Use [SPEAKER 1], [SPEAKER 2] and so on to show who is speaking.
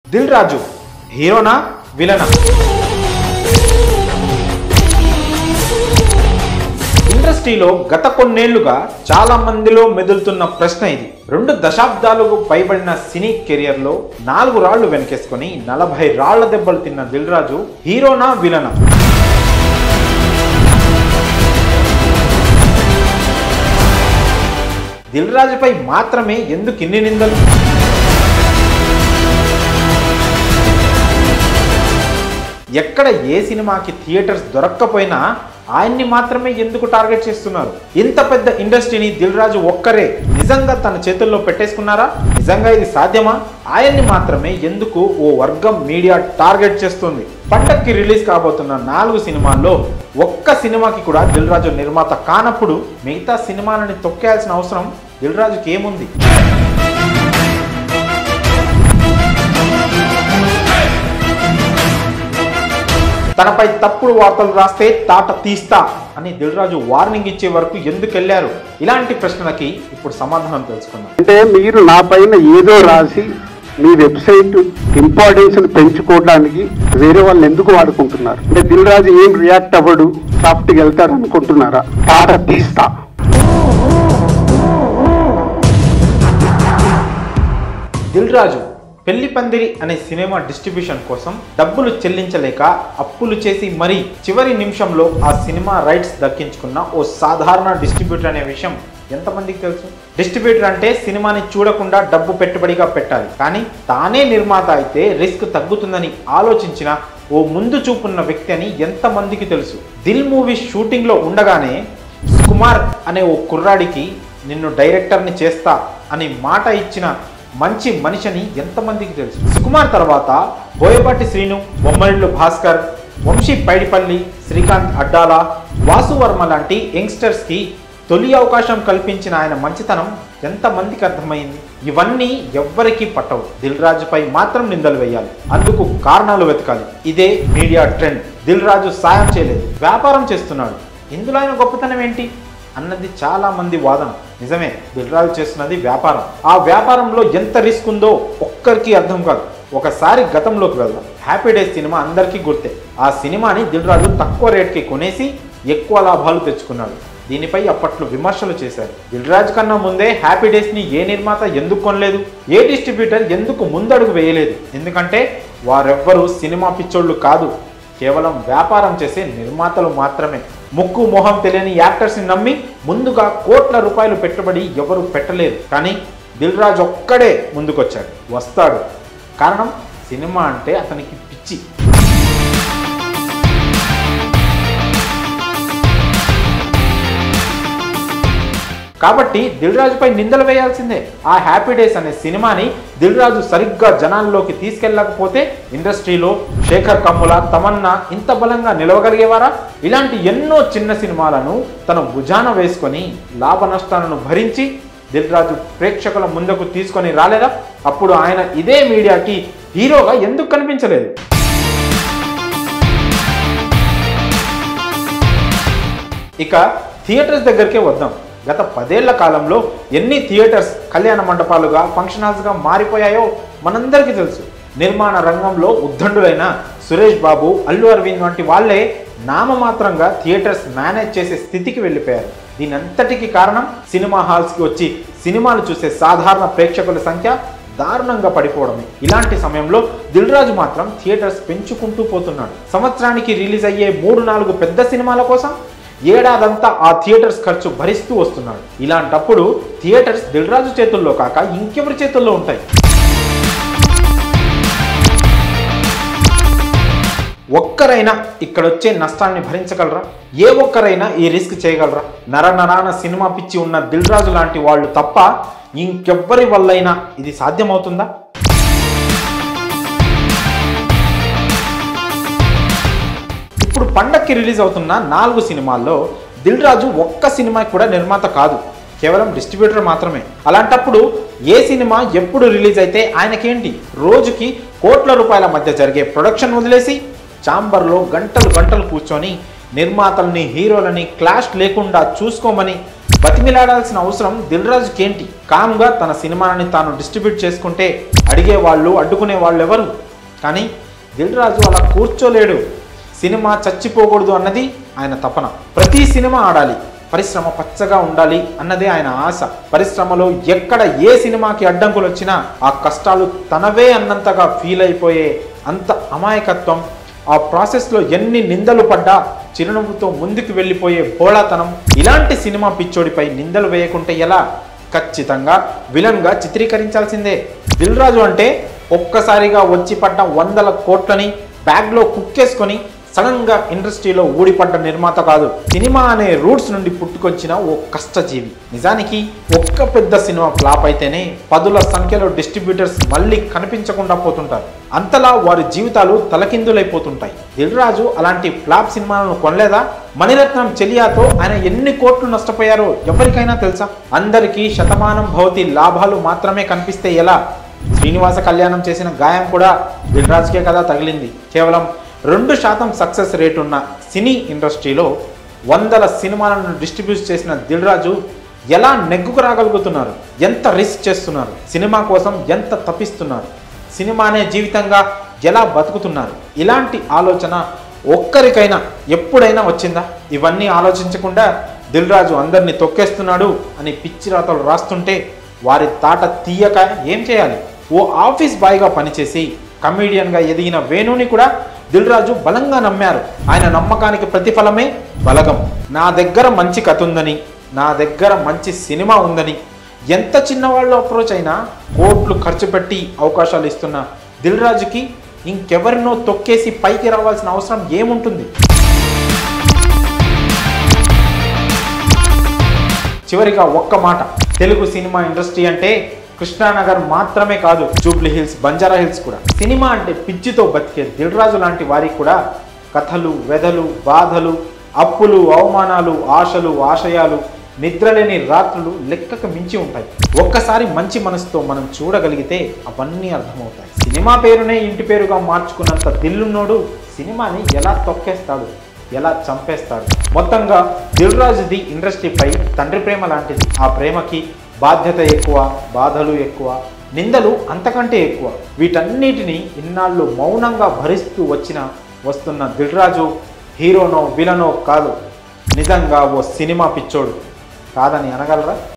[SPEAKER 1] దిల్ రాజు హీరోనా విలనా ఇండస్ట్రీలో గత కొన్నేళ్లుగా చాలా మందిలో మెదులుతున్న ప్రశ్న ఇది రెండు దశాబ్దాలకు పైబడిన సినీ కెరియర్లో నాలుగు రాళ్లు వెనకేసుకొని నలభై రాళ్ల దెబ్బలు తిన్న దిల్ రాజు హీరోనా విలనా దిల్ రాజుపై మాత్రమే ఎందుకు ఇన్ని నిందలు ఎక్కడ ఏ సినిమాకి థియేటర్స్ దొరక్కపోయినా ఆయన్ని మాత్రమే ఎందుకు టార్గెట్ చేస్తున్నారు ఇంత పెద్ద ఇండస్ట్రీని దిల్ రాజు ఒక్కరే నిజంగా తన చేతుల్లో పెట్టేసుకున్నారా నిజంగా ఇది సాధ్యమా ఆయన్ని మాత్రమే ఎందుకు ఓ వర్గం మీడియా టార్గెట్ చేస్తుంది పండక్కి రిలీజ్ కాబోతున్న నాలుగు సినిమాల్లో ఒక్క సినిమాకి కూడా దిల్ రాజు నిర్మాత కానప్పుడు మిగతా సినిమాలని తొక్కేయాల్సిన అవసరం దిల్ రాజుకి ఏముంది తనపై తప్పుడు వార్తలు రాస్తే తాట తీస్తా అని దిల్ రాజు వార్నింగ్ ఇచ్చే వరకు ఎందుకు వెళ్ళారు ఇలాంటి ప్రశ్నలకి ఇప్పుడు సమాధానం తెలుసుకుందాం
[SPEAKER 2] అంటే మీరు నా పైన ఏదో రాసి మీ వెబ్సైట్ ఇంపార్టెన్స్ పెంచుకోవడానికి వేరే వాళ్ళు ఎందుకు వాడుకుంటున్నారు అంటే దిల్ రాజు ఏం రియాక్ట్ అవ్వడు సాఫ్ట్గా వెళ్తాడు అనుకుంటున్నారా పాట తీస్తా
[SPEAKER 1] దిల్ రాజు పెళ్లి పందిరి అనే సినిమా డిస్ట్రిబ్యూషన్ కోసం డబ్బులు చెల్లించలేక అప్పులు చేసి మరీ చివరి నిమిషంలో ఆ సినిమా రైట్స్ దక్కించుకున్న ఓ సాధారణ డిస్ట్రిబ్యూటర్ అనే విషయం ఎంతమందికి తెలుసు డిస్ట్రిబ్యూటర్ అంటే సినిమాని చూడకుండా డబ్బు పెట్టుబడిగా పెట్టాలి కానీ తానే నిర్మాత అయితే రిస్క్ తగ్గుతుందని ఆలోచించిన ఓ ముందు చూపున్న వ్యక్తి అని ఎంతమందికి తెలుసు దిల్ మూవీ షూటింగ్లో ఉండగానే సుకుమార్ అనే ఓ కుర్రాడికి నిన్ను డైరెక్టర్ని చేస్తా అని మాట ఇచ్చిన మంచి మనిషిని ఎంతమందికి తెలుసు సుకుమార్ తర్వాత బోయపాటి శ్రీను బొమ్మరిళ్ళు భాస్కర్ వంశీ పైడిపల్లి శ్రీకాంత్ అడ్డాల వాసువర్మ లాంటి యంగ్స్టర్స్కి తొలి అవకాశం కల్పించిన ఆయన మంచితనం ఎంతమందికి అర్థమైంది ఇవన్నీ ఎవ్వరికీ పట్టవు దిల్ రాజుపై మాత్రం నిందలు వేయాలి అందుకు కారణాలు వెతకాలి ఇదే మీడియా ట్రెండ్ దిల్ రాజు సాయం చేయలేదు వ్యాపారం చేస్తున్నాడు ఇందులో ఆయన గొప్పతనం ఏంటి అన్నది చాలా మంది వాదన నిజమే దిల్రాజు చేస్తున్నది వ్యాపారం ఆ వ్యాపారంలో ఎంత రిస్క్ ఉందో ఒక్కరికి అర్థం కాదు ఒకసారి గతంలోకి వెళ్దాం హ్యాపీ డేస్ సినిమా అందరికీ గుర్తే ఆ సినిమాని దిల్రాజు తక్కువ రేట్కి కొనేసి ఎక్కువ లాభాలు తెచ్చుకున్నాడు దీనిపై అప్పట్లో విమర్శలు చేశారు దిల్రాజ్ కన్నా ముందే హ్యాపీ డేస్ ని ఏ నిర్మాత ఎందుకు కొనలేదు ఏ డిస్ట్రిబ్యూటర్ ఎందుకు ముందడుగు వేయలేదు ఎందుకంటే వారెవ్వరూ సినిమా పిచ్చోళ్ళు కాదు కేవలం వ్యాపారం చేసే నిర్మాతలు మాత్రమే ముక్కు మొహం తెలియని యాక్టర్స్ని నమ్మి ముందుగా కోట్ల రూపాయలు పెట్టుబడి ఎవరు పెట్టలేరు కానీ దిల్ రాజ్ ఒక్కడే ముందుకొచ్చాడు వస్తాడు కారణం సినిమా అంటే అతనికి పిచ్చి కాబట్టి దిల్ రాజుపై నిందలు వేయాల్సిందే ఆ హ్యాపీ డేస్ అనే సినిమాని దిల్ రాజు సరిగ్గా జనాల్లోకి తీసుకెళ్ళకపోతే ఇండస్ట్రీలో శేఖర్ కమ్ముల తమన్నా ఇంత బలంగా నిలవగలిగేవారా ఇలాంటి ఎన్నో చిన్న సినిమాలను తన భుజాన వేసుకొని లాభ నష్టాలను భరించి దిల్ రాజు ప్రేక్షకుల ముందుకు తీసుకొని రాలేదా అప్పుడు ఆయన ఇదే మీడియాకి హీరోగా ఎందుకు కనిపించలేదు ఇక థియేటర్స్ దగ్గరికే వద్దాం గత పదేళ్ల కాలంలో ఎన్ని థియేటర్స్ కళ్యాణ మండపాలుగా ఫంక్షన్ హాల్స్గా మారిపోయాయో మనందరికీ తెలుసు నిర్మాణ రంగంలో ఉద్దండులైన సురేష్ బాబు అల్లు అరవింద్ వంటి వాళ్ళే నామమాత్రంగా థియేటర్స్ మేనేజ్ చేసే స్థితికి వెళ్ళిపోయారు దీని అంతటికి కారణం సినిమా హాల్స్కి వచ్చి సినిమాలు చూసే సాధారణ ప్రేక్షకుల సంఖ్య దారుణంగా పడిపోవడమే ఇలాంటి సమయంలో దిల్ రాజు మాత్రం థియేటర్స్ పెంచుకుంటూ పోతున్నాడు సంవత్సరానికి రిలీజ్ అయ్యే మూడు నాలుగు పెద్ద సినిమాల కోసం ఏడాదంతా ఆ థియేటర్స్ ఖర్చు భరిస్తూ వస్తున్నాడు ఇలాంటప్పుడు థియేటర్స్ దిల్ రాజు చేతుల్లో కాక ఇంకెవరి చేతుల్లో ఉంటాయి ఒక్కరైనా ఇక్కడొచ్చే నష్టాన్ని భరించగలరా ఏ ఒక్కరైనా ఈ రిస్క్ చేయగలరా నర నరాన సినిమా పిచ్చి ఉన్న దిల్ రాజు లాంటి వాళ్ళు తప్ప ఇంకెవ్వరి వల్లైనా ఇది సాధ్యమవుతుందా ఇప్పుడు పండక్కి రిలీజ్ అవుతున్న నాలుగు సినిమాల్లో దిల్ రాజు ఒక్క సినిమా కూడా నిర్మాత కాదు కేవలం డిస్ట్రిబ్యూటర్ మాత్రమే అలాంటప్పుడు ఏ సినిమా ఎప్పుడు రిలీజ్ అయితే ఆయనకేంటి రోజుకి కోట్ల రూపాయల మధ్య జరిగే ప్రొడక్షన్ వదిలేసి చాంబర్లో గంటలు గంటలు కూర్చొని నిర్మాతల్ని హీరోలని క్లాష్ లేకుండా చూసుకోమని బతిమిలాడాల్సిన అవసరం దిల్ రాజుకి ఏంటి కామ్గా తన సినిమాని తాను డిస్ట్రిబ్యూట్ చేసుకుంటే అడిగే వాళ్ళు అడ్డుకునే వాళ్ళు ఎవరు కానీ దిల్ రాజు అలా కూర్చోలేడు సినిమా చచ్చిపోకూడదు అన్నది ఆయన తపన ప్రతి సినిమా ఆడాలి పరిశ్రమ పచ్చగా ఉండాలి అన్నదే ఆయన ఆశ పరిశ్రమలో ఎక్కడ ఏ సినిమాకి అడ్డంకులు వచ్చినా ఆ కష్టాలు తనవే అన్నంతగా ఫీల్ అయిపోయే అంత అమాయకత్వం ఆ ప్రాసెస్లో ఎన్ని నిందలు పడ్డా చిరునవ్వుతో ముందుకు వెళ్ళిపోయే బోళాతనం ఇలాంటి సినిమా పిచ్చోడిపై నిందలు వేయకుంటే ఎలా ఖచ్చితంగా విలన్గా చిత్రీకరించాల్సిందే దిల్ రాజు అంటే ఒక్కసారిగా వచ్చి పడ్డ వందల కోట్లని బ్యాగ్లో కుక్కేసుకొని సడన్ గా ఇండస్ట్రీలో ఊడిపడ్డ నిర్మాత కాదు సినిమా అనే రూట్స్ నుండి పుట్టుకొచ్చిన ఓ కష్టజీవి నిజానికి ఒక్క పెద్ద సినిమా ఫ్లాప్ అయితేనే పదుల సంఖ్యలో డిస్ట్రిబ్యూటర్స్ మళ్ళీ కనిపించకుండా పోతుంటారు అంతలా వారి జీవితాలు తలకిందులైపోతుంటాయి దిల్ రాజు అలాంటి ఫ్లాప్ సినిమాలను కొనలేదా మణిరత్నం చెలియాతో ఆయన ఎన్ని కోట్లు నష్టపోయారో ఎవరికైనా తెలుసా అందరికీ శతమానం భవతి లాభాలు మాత్రమే కనిపిస్తే ఎలా శ్రీనివాస కళ్యాణం చేసిన గాయం కూడా దిల్ రాజుకే కదా తగిలింది కేవలం రెండు శాతం సక్సెస్ రేట్ ఉన్న సినీ ఇండస్ట్రీలో వందల సినిమాలను డిస్ట్రిబ్యూట్ చేసిన దిల్ రాజు ఎలా నెగ్గుకు రాగలుగుతున్నారు ఎంత రిస్క్ చేస్తున్నారు సినిమా కోసం ఎంత తప్పిస్తున్నారు సినిమానే జీవితంగా ఎలా బతుకుతున్నారు ఇలాంటి ఆలోచన ఒక్కరికైనా ఎప్పుడైనా వచ్చిందా ఇవన్నీ ఆలోచించకుండా దిల్ రాజు అందరినీ తొక్కేస్తున్నాడు అని పిచ్చి రాతలు రాస్తుంటే వారి తాట తీయక ఏం చేయాలి ఓ ఆఫీస్ బాయ్గా పనిచేసి కమీడియన్గా ఎదిగిన వేణుని కూడా దిల్ రాజు బలంగా నమ్మారు ఆయన నమ్మకానికి ప్రతిఫలమే బలగం నా దగ్గర మంచి కథ ఉందని నా దగ్గర మంచి సినిమా ఉందని ఎంత చిన్నవాళ్ళు అప్రోచ్ అయినా కోట్లు ఖర్చు పెట్టి అవకాశాలు ఇస్తున్న దిల్ రాజుకి ఇంకెవరినో తొక్కేసి పైకి రావాల్సిన అవసరం ఏముంటుంది చివరిగా ఒక్క మాట తెలుగు సినిమా ఇండస్ట్రీ అంటే కృష్ణానగర్ మాత్రమే కాదు జూబ్లీ హిల్స్ బంజారా హిల్స్ కూడా సినిమా అంటే పిచ్చితో బతికే దిల్రాజు లాంటి వారికి కూడా కథలు వెధలు బాధలు అప్పులు అవమానాలు ఆశలు ఆశయాలు నిద్రలేని రాత్రులు లెక్కకు మించి ఉంటాయి ఒక్కసారి మంచి మనసుతో మనం చూడగలిగితే అవన్నీ అర్థమవుతాయి సినిమా పేరునే ఇంటి పేరుగా మార్చుకున్నంత దిల్లున్నోడు సినిమాని ఎలా తొక్కేస్తాడు ఎలా చంపేస్తాడు మొత్తంగా దిల్రాజుది ఇండస్ట్రీపై తండ్రి ప్రేమ లాంటిది ఆ ప్రేమకి బాధ్యత ఎక్కువ బాధలు ఎక్కువ నిందలు అంతకంటే ఎక్కువ వీటన్నిటిని ఇన్నాళ్ళు మౌనంగా భరిస్తూ వచ్చిన వస్తున్న దిల్రాజు హీరోనో విలనో కాదు నిజంగా ఓ సినిమా పిచ్చోడు కాదని అనగలరా